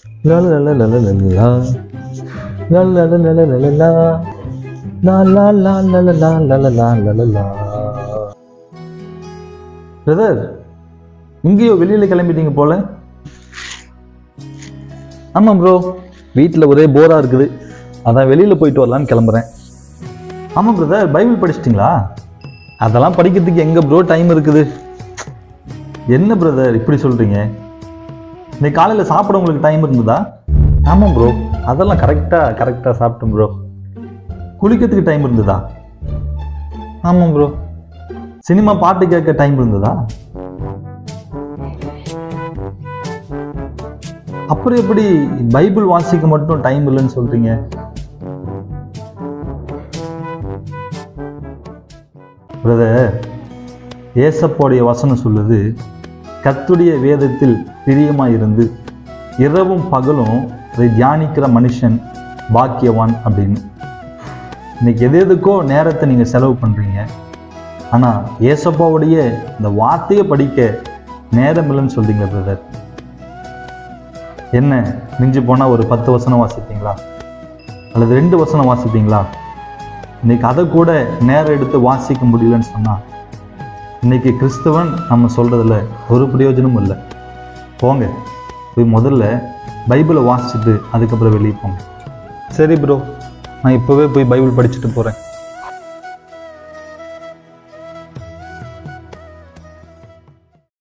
லா லா லா லா லா லா லா. லா லா லா லா லா லா லா லா. லா லா லா லா லா லா லா லா லா லா லா லா. Brother இங்கேயோ வெளியில கிளம்பிட்டீங்க போல ஆமாம் ப்ரோ வீட்டில் ஒரே போரா இருக்குது அதான் வெளியில போயிட்டு வரலான்னு கிளம்புறேன் ஆமாம் பிரதர் பைபிள் படிச்சிட்டிங்களா அதெல்லாம் படிக்கிறதுக்கு எங்க ப்ரோ டைம் இருக்குது என்ன பிரதர் இப்படி சொல்றீங்க இன்னைக்கு காலையில் சாப்பிட உங்களுக்கு டைம் இருந்ததா ஆமாம் ப்ரோ அதெல்லாம் கரெக்டாக கரெக்டாக சாப்பிட்டேன் ப்ரோ குளிக்கிறதுக்கு டைம் இருந்ததா ஆமாம் ப்ரோ சினிமா பாட்டு கேட்க டைம் இருந்ததா அப்புறம் எப்படி பைபிள் வாசிக்க மட்டும் டைம் இல்லைன்னு சொல்றீங்க பிரதர் ஏசப்போடைய வசனம் சொல்லுது கத்துடைய வேதத்தில் பிரியமாயிருந்து இரவும் பகலும் அதை தியானிக்கிற மனுஷன் பாக்கியவான் அப்படின்னு இன்னைக்கு எது எதுக்கோ நேரத்தை நீங்கள் செலவு பண்ணுறீங்க ஆனால் ஏசப்பாவுடைய இந்த வார்த்தையை படிக்க நேரம் இல்லைன்னு சொல்றீங்களா பிரதர் என்ன மிஞ்சி போனால் ஒரு பத்து வசனம் வாசிப்பீங்களா அல்லது ரெண்டு வசனம் வாசிப்பீங்களா இன்னைக்கு அதை கூட நேரம் எடுத்து வாசிக்க முடியலன்னு சொன்னால் இன்னைக்கு கிறிஸ்தவன் நம்ம சொல்கிறதுல ஒரு பிரயோஜனமும் இல்லை போங்க போய் முதல்ல பைபிளை வாசிச்சுட்டு அதுக்கப்புறம் வெளியே போங்க சரி ப்ரோ நான் இப்போவே போய் பைபிள் படிச்சுட்டு போகிறேன்